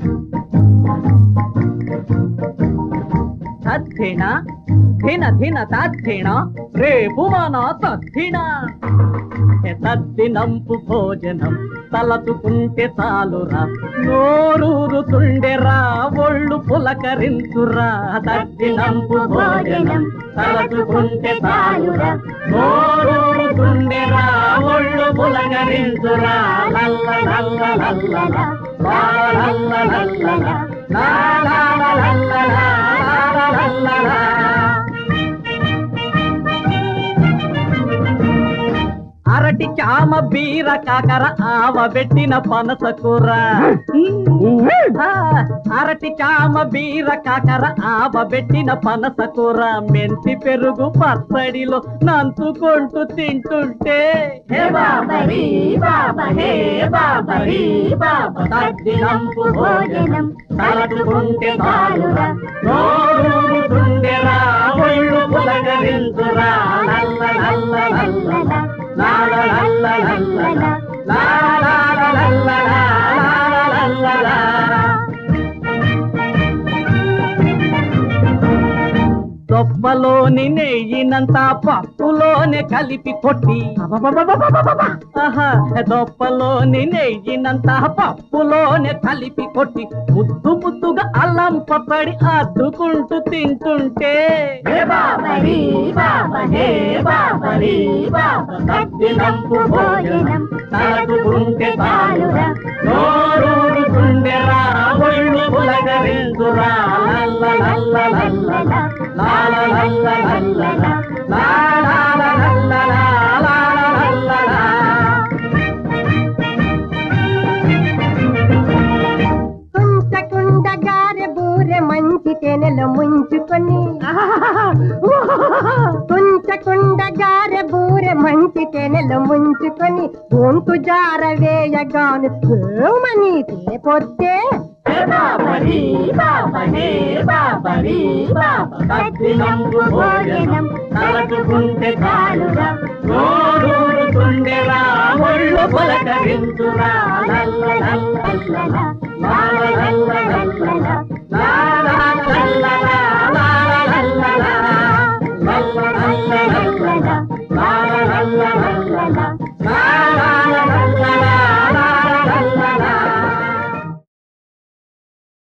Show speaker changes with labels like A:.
A: తద్ధిణ ధిన ధిన తద్ధిణ రేపు మన తద్ధిణ ఏ తద్దినంపు భోజనం తలచుకుంటే చాలురా నోరూరుతుండెరా ఒళ్ళు పులకరించురా తద్దినంపు భోజనం తలచుకుంటే చాలురా నోరూరుతుండెరా ఒళ్ళు పులకరించురా లల్ల లల్ల లల్ల లా లల్ల లల్ల లా లా లల్ల లా లల్ల లా అరటి చామ బీర కాకర ఆవ పెట్టిన పనస కూర ఆ, అరటి చామ బీర కాకర ఆవ పెట్టిన పనస కూర మెంతి పెరుగు పచ్చడిలో నంచుకుంటూ తింటుంటే హే బాబరీ బాబా హే బాబరీ బాబా తద్దినంపు భోజనం తలచుకుంటే చాలురా నోరూరుతుండెరా ఒళ్ళు పులకరించురా లల్ల లల్ల లల్ల లాల లల్ల లల్ల లాల లల్ల లాల లల్ల దొప్పలోని నెయ్యినంత పప్పులోనే కలిపి కొట్టి ఆహా, దొప్పలోని నెయ్యినంత పప్పులోనే కలిపి కొట్టి ముద్దు ముద్దుగా అల్లం పప్పడి అద్దుకుంటూ తింటుంటే హే బాబరీ బాబా హే బాబరీ బాబా తద్దినంపు భోజనం తలచుకుంటే చాలురా నోరూరుతుండెరా ఒళ్ళు పులకరించురా లల్ల లల్ల లల్ల లాల లల్ల లల్ల లాల లల్ల లాల లల్ల
B: కుంచకుండ గారె బూరె మంచి తేనెలో ముంచుకొని కుంచకుండ గారె బూరె మంచి తేనెలో ముంచుకొని గొంతు జార వేయగాను మని తేపొత్తే
A: హే బాబరీ బాబా హే బాబరీ బాబా తద్దినంపు భోజనం తలచుకుంటే చాలురా నోరూరుతుండెరా ఒళ్ళు పులకరించురా లల్ల లల్ల లల్ల